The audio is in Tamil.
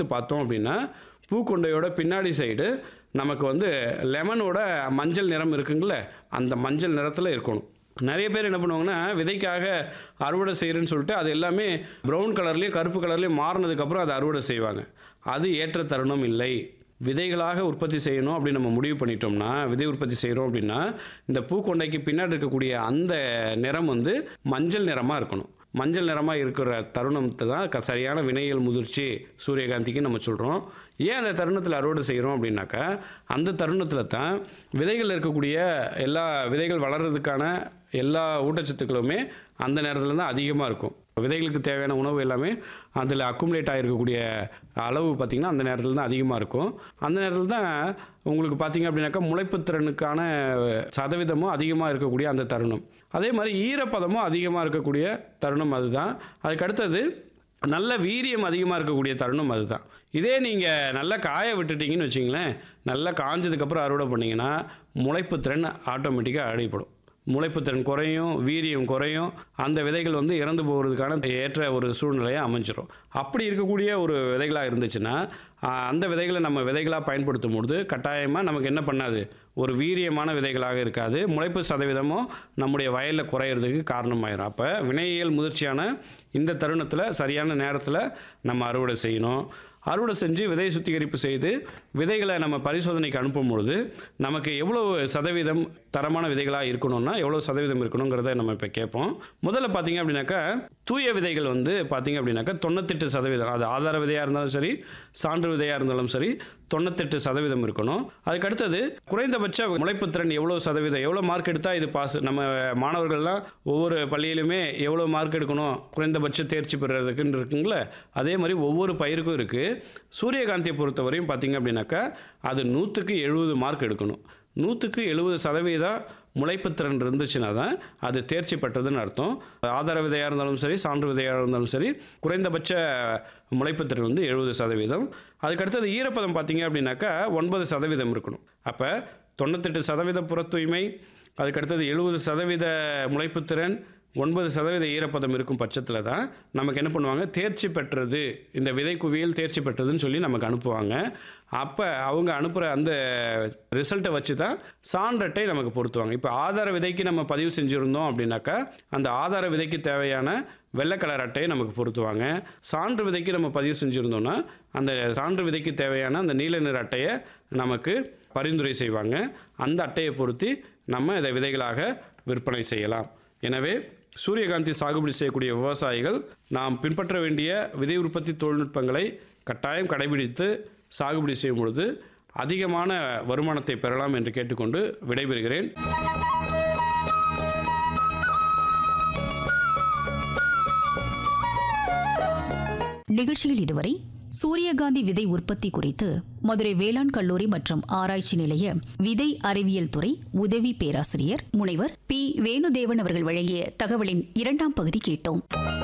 எடுத்து பார்த்தோம் அப்படின்னா பூக்கொண்டையோட பின்னாடி சைடு நமக்கு வந்து லெமனோட மஞ்சள் நிறம் இருக்குங்கள அந்த மஞ்சள் நிறத்தில் இருக்கணும் நிறைய பேர் என்ன பண்ணுவாங்கன்னா விதைக்காக அறுவடை செய்கிறேன்னு சொல்லிட்டு அது எல்லாமே ப்ரௌன் கலர்லேயும் கருப்பு கலர்லேயும் மாறினதுக்கப்புறம் அதை அறுவடை செய்வாங்க அது ஏற்ற தருணம் இல்லை விதைகளாக உற்பத்தி செய்யணும் அப்படின்னு நம்ம முடிவு பண்ணிட்டோம்னா விதை உற்பத்தி செய்கிறோம் அப்படின்னா இந்த பூக்கொண்டைக்கு பின்னாடி இருக்கக்கூடிய அந்த நிறம் வந்து மஞ்சள் நிறமாக இருக்கணும் மஞ்சள் நிறமாக இருக்கிற தருணத்தை தான் க- சரியான வினையியல் முதிர்ச்சி சூரியகாந்திக்கு நம்ம சொல்கிறோம் ஏன் அந்த தருணத்தில் அறுவடை செய்கிறோம் அப்படின்னாக்கா அந்த தருணத்தில் தான் விதைகள் இருக்கக்கூடிய எல்லா விதைகள் வளர்கிறதுக்கான எல்லா ஊட்டச்சத்துக்களுமே அந்த நேரத்தில் தான் அதிகமாக இருக்கும் விதைகளுக்கு தேவையான உணவு எல்லாமே அதில் அக்குமுலேட் ஆகிருக்கக்கூடிய அளவு பார்த்திங்கன்னா அந்த நேரத்தில் தான் அதிகமாக இருக்கும் அந்த நேரத்தில் தான் உங்களுக்கு பார்த்தீங்க அப்படின்னாக்கா முளைப்புத் திறனுக்கான சதவீதமும் அதிகமாக இருக்கக்கூடிய அந்த தருணம் அதே மாதிரி ஈரப்பதமும் அதிகமாக இருக்கக்கூடிய தருணம் அதுதான் அதுக்கு அடுத்தது நல்ல வீரியம் அதிகமாக இருக்கக்கூடிய தருணம் அதுதான் இதே நீங்கள் நல்லா காய விட்டுட்டீங்கன்னு வச்சிங்களேன் நல்லா காஞ்சதுக்கப்புறம் அறுவடை பண்ணிங்கன்னா முளைப்புத் திறன் ஆட்டோமேட்டிக்காக அடிப்படும் முளைப்புத்திறன் குறையும் வீரியம் குறையும் அந்த விதைகள் வந்து இறந்து போகிறதுக்கான ஏற்ற ஒரு சூழ்நிலையை அமைஞ்சிரும் அப்படி இருக்கக்கூடிய ஒரு விதைகளாக இருந்துச்சுன்னா ஆஹ், அந்த விதைகளை நம்ம விதைகளாக பயன்படுத்தும் பொழுது கட்டாயமாக நமக்கு என்ன பண்ணாது ஒரு வீரியமான விதைகளாக இருக்காது முளைப்பு சதவீதமும் நம்முடைய வயலில் குறையிறதுக்கு காரணமாயிரும் அப்போ வினையியல் முதிர்ச்சியான இந்த தருணத்தில் சரியான நேரத்தில் நம்ம அறுவடை செய்யணும் அறுவடை செஞ்சு விதை சுத்திகரிப்பு செய்து விதைகளை நம்ம பரிசோதனைக்கு அனுப்பும் பொழுது நமக்கு எவ்வளோ சதவீதம் தரமான விதைகளாக இருக்கணும்னா எவ்வளோ சதவீதம் இருக்கணுங்கிறத நம்ம இப்போ கேட்போம் முதல்ல பார்த்தீங்க அப்படின்னாக்கா தூய விதைகள் வந்து பார்த்தீங்க அப்படின்னாக்கா தொண்ணூத்தெட்டு சதவீதம் அது ஆதார விதையாக இருந்தாலும் சரி சான்று விதையாக இருந்தாலும் சரி தொண்ணூத்தெட்டு சதவீதம் இருக்கணும் அதுக்கு அடுத்தது குறைந்தபட்ச முளைப்புத்திறன் எவ்வளோ சதவீதம் எவ்வளோ மார்க் எடுத்தால் இது பாஸ் நம்ம மாணவர்கள்லாம் ஒவ்வொரு பள்ளியிலுமே எவ்வளோ மார்க் எடுக்கணும் குறைந்தபட்ச தேர்ச்சி பெறுறதுக்குன்னு இருக்குங்களே அதே மாதிரி ஒவ்வொரு பயிருக்கும் இருக்குது சூரியகாந்தியை பொறுத்தவரையும் பார்த்தீங்க அப்படின்னாக்கா அது நூற்றுக்கு எழுபது மார்க் எடுக்கணும் நூற்றுக்கு எழுபது சதவீதம் முளைப்புத்திறன் இருந்துச்சுன்னா தான் அது தேர்ச்சி பெற்றதுன்னு அர்த்தம் ஆதார விதையாக இருந்தாலும் சரி சான்று விதையாக இருந்தாலும் சரி குறைந்தபட்ச முளைப்புத்திறன் வந்து எழுபது சதவீதம் அதுக்கடுத்தது ஈரப்பதம் பார்த்தீங்க அப்படின்னாக்கா ஒன்பது சதவீதம் இருக்கணும் அப்போ தொண்ணூத்தெட்டு சதவீத புற தூய்மை அதுக்கடுத்தது எழுபது சதவீத முளைப்புத்திறன் ஒன்பது சதவீத ஈரப்பதம் இருக்கும் பட்சத்தில் தான் நமக்கு என்ன பண்ணுவாங்க தேர்ச்சி பெற்றது இந்த விதை குவியல் தேர்ச்சி பெற்றதுன்னு சொல்லி நமக்கு அனுப்புவாங்க அப்போ அவங்க அனுப்புகிற அந்த ரிசல்ட்டை வச்சு தான் சான்றட்டை நமக்கு பொருத்துவாங்க இப்போ ஆதார விதைக்கு நம்ம பதிவு செஞ்சுருந்தோம் அப்படின்னாக்கா அந்த ஆதார விதைக்கு தேவையான வெள்ளை கலர் அட்டையை நமக்கு பொருத்துவாங்க சான்று விதைக்கு நம்ம பதிவு செஞ்சுருந்தோம்னா அந்த சான்று விதைக்கு தேவையான அந்த நீல நிற அட்டையை நமக்கு பரிந்துரை செய்வாங்க அந்த அட்டையை பொருத்தி நம்ம இதை விதைகளாக விற்பனை செய்யலாம் எனவே சூரியகாந்தி சாகுபடி செய்யக்கூடிய விவசாயிகள் நாம் பின்பற்ற வேண்டிய விதை உற்பத்தி தொழில்நுட்பங்களை கட்டாயம் கடைபிடித்து சாகுபடி செய்யும் பொழுது அதிகமான வருமானத்தை பெறலாம் என்று கேட்டுக்கொண்டு விடைபெறுகிறேன் நிகழ்ச்சியில் இதுவரை சூரியகாந்தி விதை உற்பத்தி குறித்து மதுரை வேளாண் கல்லூரி மற்றும் ஆராய்ச்சி நிலைய விதை அறிவியல் துறை உதவி பேராசிரியர் முனைவர் பி வேணுதேவன் அவர்கள் வழங்கிய தகவலின் இரண்டாம் பகுதி கேட்டோம்